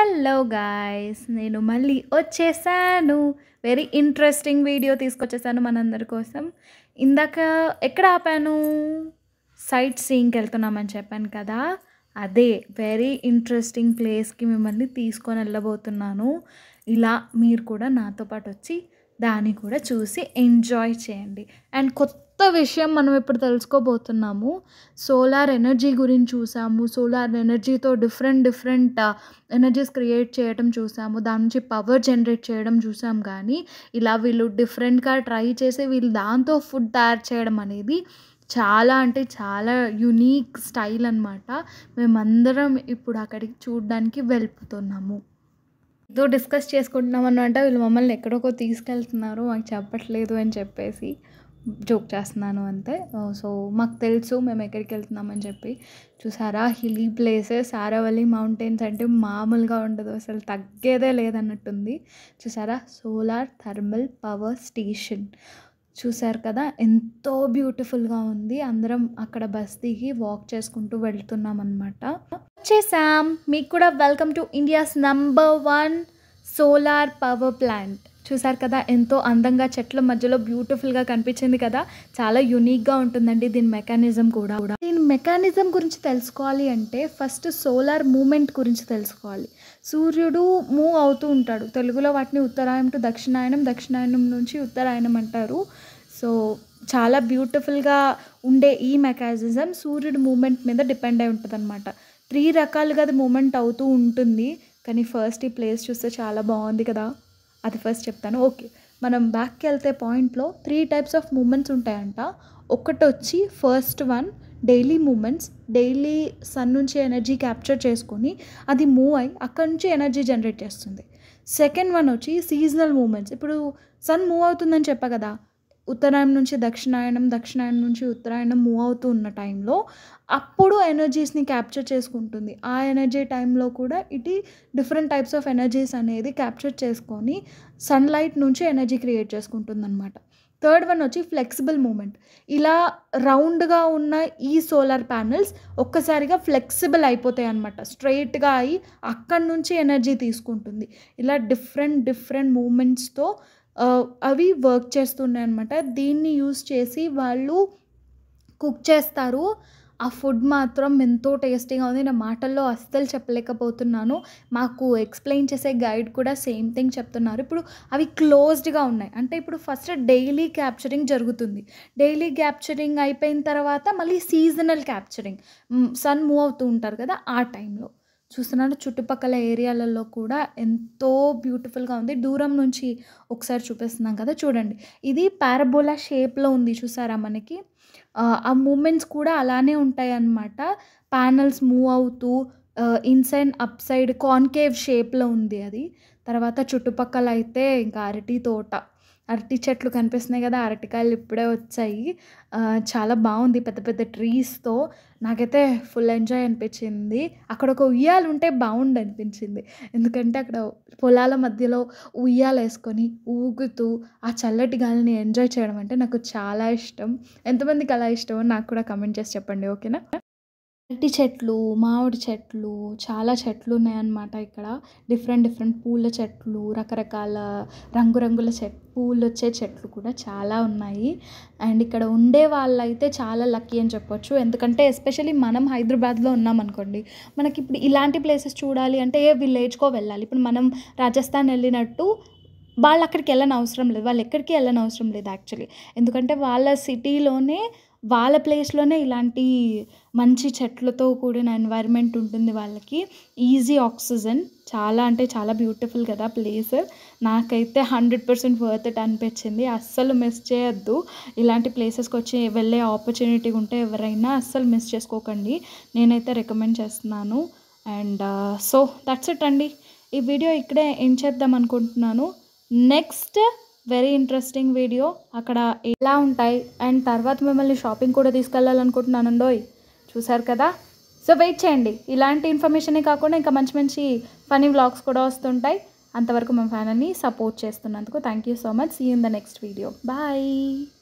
hello guys నేను మళ్ళీ వచ్చేసాను వెరీ ఇంట్రెస్టింగ్ వీడియో తీసుకొచ్చేసాను మనందరి కోసం ఇందాక ఎక్కడ ఆపాను సైట్ సీయింగ్కి వెళ్తున్నామని చెప్పాను కదా అదే వెరీ ఇంట్రెస్టింగ్ ప్లేస్కి మిమ్మల్ని తీసుకొని వెళ్ళబోతున్నాను ఇలా మీరు కూడా నాతో పాటు వచ్చి దాన్ని కూడా చూసి ఎంజాయ్ చేయండి అండ్ కొత్త విషయం మనం ఇప్పుడు తెలుసుకోబోతున్నాము సోలార్ ఎనర్జీ గురించి చూసాము సోలార్ ఎనర్జీతో డిఫరెంట్ డిఫరెంట్ ఎనర్జీస్ క్రియేట్ చేయడం చూసాము దాని నుంచి పవర్ జనరేట్ చేయడం చూసాం కానీ ఇలా వీళ్ళు డిఫరెంట్గా ట్రై చేసి వీళ్ళు దాంతో ఫుడ్ తయారు చేయడం అనేది చాలా అంటే చాలా యునీక్ స్టైల్ అనమాట మేమందరం ఇప్పుడు అక్కడికి చూడడానికి వెళ్ళిపోతున్నాము ఏదో డిస్కస్ చేసుకుంటున్నాం అనమాట వీళ్ళు మమ్మల్ని ఎక్కడికో తీసుకెళ్తున్నారు మాకు చెప్పట్లేదు అని చెప్పేసి జోక్ చేస్తున్నాను అంతే సో మాకు తెలుసు మేము ఎక్కడికి వెళ్తున్నామని చెప్పి చూసారా హిలీ ప్లేసెస్ సారావల్లి మౌంటైన్స్ అంటే మామూలుగా ఉండదు అసలు తగ్గేదే లేదన్నట్టుంది చూసారా సోలార్ థర్మల్ పవర్ స్టేషన్ చూసారు కదా ఎంతో బ్యూటిఫుల్గా ఉంది అందరం అక్కడ బస్ దిగి వాక్ చేసుకుంటూ వెళ్తున్నాం అనమాట వచ్చేసాం మీకు కూడా welcome to India's number one solar power plant చూసారు కదా ఎంతో అందంగా చెట్ల మధ్యలో బ్యూటిఫుల్గా కనిపించింది కదా చాలా యునిక్గా ఉంటుందండి దీని మెకానిజం కూడా కూడా దీని మెకానిజం గురించి తెలుసుకోవాలి అంటే ఫస్ట్ సోలార్ మూమెంట్ గురించి తెలుసుకోవాలి సూర్యుడు మూవ్ అవుతూ ఉంటాడు తెలుగులో వాటిని ఉత్తరాయణం టు దక్షిణాయనం దక్షిణాయనం నుంచి ఉత్తరాయణం అంటారు సో చాలా బ్యూటిఫుల్గా ఉండే ఈ మెకానిజం సూర్యుడు మూమెంట్ మీద డిపెండ్ అయి ఉంటుంది అనమాట త్రీ రకాలుగా అది మూమెంట్ అవుతూ ఉంటుంది కానీ ఫస్ట్ ఈ ప్లేస్ చూస్తే చాలా బాగుంది కదా అది ఫస్ట్ చెప్తాను ఓకే మనం బ్యాక్కి వెళ్తే పాయింట్లో త్రీ టైప్స్ ఆఫ్ మూమెంట్స్ ఉంటాయంట ఒకటి వచ్చి first one daily moments daily sun నుంచి ఎనర్జీ క్యాప్చర్ చేసుకొని అది మూవ్ అయ్యి అక్కడ నుంచి ఎనర్జీ జనరేట్ చేస్తుంది సెకండ్ వన్ వచ్చి సీజనల్ మూమెంట్స్ ఇప్పుడు సన్ మూవ్ అవుతుందని చెప్పా కదా ఉత్తరాయణం నుంచి దక్షిణాయనం దక్షిణాయనం నుంచి ఉత్తరాయణం మూవ్ అవుతూ ఉన్న టైంలో అప్పుడు ఎనర్జీస్ని క్యాప్చర్ చేసుకుంటుంది ఆ ఎనర్జీ టైంలో కూడా ఇటు డిఫరెంట్ టైప్స్ ఆఫ్ ఎనర్జీస్ అనేది క్యాప్చర్ చేసుకొని సన్లైట్ నుంచి ఎనర్జీ క్రియేట్ చేసుకుంటుంది అనమాట థర్డ్ వన్ వచ్చి ఫ్లెక్సిబుల్ మూమెంట్ ఇలా రౌండ్గా ఉన్న ఈ సోలార్ ప్యానెల్స్ ఒక్కసారిగా ఫ్లెక్సిబుల్ అయిపోతాయి అనమాట స్ట్రైట్గా అయి అక్కడి నుంచి ఎనర్జీ తీసుకుంటుంది ఇలా డిఫరెంట్ డిఫరెంట్ మూమెంట్స్తో అవి వర్క్ చేస్తున్నాయి అనమాట దీన్ని యూస్ చేసి వాళ్ళు కుక్ చేస్తారు ఆ ఫుడ్ మాత్రం ఎంతో టేస్టీగా ఉంది నా మాటల్లో అస్సలు చెప్పలేకపోతున్నాను మాకు ఎక్స్ప్లెయిన్ చేసే గైడ్ కూడా సేమ్ థింగ్ చెప్తున్నారు ఇప్పుడు అవి క్లోజ్డ్గా ఉన్నాయి అంటే ఇప్పుడు ఫస్ట్ డైలీ క్యాప్చరింగ్ జరుగుతుంది డైలీ క్యాప్చరింగ్ అయిపోయిన తర్వాత మళ్ళీ సీజనల్ క్యాప్చరింగ్ సన్ మూవ్ అవుతూ ఉంటారు కదా ఆ టైంలో చూస్తున్నాను చుట్టుపక్కల ఏరియాలలో కూడా ఎంతో బ్యూటిఫుల్గా ఉంది దూరం నుంచి ఒకసారి చూపిస్తున్నాం కదా చూడండి ఇది పారబోలా షేప్లో ఉంది చూసారా మనకి ఆ మూమెంట్స్ కూడా అలానే ఉంటాయి అన్నమాట ప్యానల్స్ మూవ్ అవుతూ ఇన్సైడ్ అప్ సైడ్ కాన్కేవ్ షేప్లో ఉంది అది తర్వాత చుట్టుపక్కల అయితే ఇంకా అరటి తోట అరటి చెట్లు కనిపిస్తున్నాయి కదా అరటికాయలు ఇప్పుడే వచ్చాయి చాలా బాగుంది పెద్ద పెద్ద ట్రీస్తో నాకైతే ఫుల్ ఎంజాయ్ అనిపించింది అక్కడ ఒక ఉయ్యాలు ఉంటే బాగుండు అనిపించింది ఎందుకంటే అక్కడ పొలాల మధ్యలో ఉయ్యాలు వేసుకొని ఊగుతూ ఆ చల్లటి గాలిని ఎంజాయ్ చేయడం అంటే నాకు చాలా ఇష్టం ఎంతమందికి అలా ఇష్టమో నాకు కూడా కమెంట్ చేసి చెప్పండి ఓకేనా అరటి చెట్లు మామిడి చెట్లు చాలా చెట్లు ఉన్నాయన్నమాట ఇక్కడ డిఫరెంట్ డిఫరెంట్ పూల చెట్లు రకరకాల రంగురంగుల చెట్ పూలు వచ్చే చెట్లు కూడా చాలా ఉన్నాయి అండ్ ఇక్కడ ఉండే వాళ్ళైతే చాలా లక్కీ అని చెప్పొచ్చు ఎందుకంటే ఎస్పెషల్లీ మనం హైదరాబాద్లో ఉన్నాం అనుకోండి మనకి ఇప్పుడు ఇలాంటి ప్లేసెస్ చూడాలి అంటే ఏ విలేజ్కో వెళ్ళాలి ఇప్పుడు మనం రాజస్థాన్ వెళ్ళినట్టు వాళ్ళు అక్కడికి వెళ్ళని అవసరం లేదు వాళ్ళు ఎక్కడికి వెళ్ళని అవసరం లేదు యాక్చువల్లీ ఎందుకంటే వాళ్ళ సిటీలోనే వాళ్ళ ప్లేస్లోనే ఇలాంటి మంచి చెట్లతో కూడిన ఎన్వైర్న్మెంట్ ఉంటుంది వాళ్ళకి ఈజీ ఆక్సిజన్ చాలా అంటే చాలా బ్యూటిఫుల్ కదా ప్లేస్ నాకైతే హండ్రెడ్ పర్సెంట్ వర్త్ ఇట్ అనిపించింది అస్సలు మిస్ చేయొద్దు ఇలాంటి ప్లేసెస్కి వచ్చి వెళ్ళే ఆపర్చునిటీ ఉంటే ఎవరైనా అస్సలు మిస్ చేసుకోకండి నేనైతే రికమెండ్ చేస్తున్నాను అండ్ సో దట్స్ ఇట్ అండి ఈ వీడియో ఇక్కడే ఏం చేద్దాం అనుకుంటున్నాను నెక్స్ట్ వెరీ ఇంట్రెస్టింగ్ వీడియో అక్కడ ఎలా ఉంటాయి అండ్ తర్వాత మిమ్మల్ని షాపింగ్ కూడా తీసుకెళ్ళాలనుకుంటున్నానండోయ్ చూసారు కదా సో వెయిట్ చేయండి ఇలాంటి ఇన్ఫర్మేషనే కాకుండా ఇంకా మంచి మంచి ఫనీ వ్లాగ్స్ కూడా వస్తుంటాయి అంతవరకు మా ఫ్యానల్ని సపోర్ట్ చేస్తున్నందుకు thank you so much see in the next video bye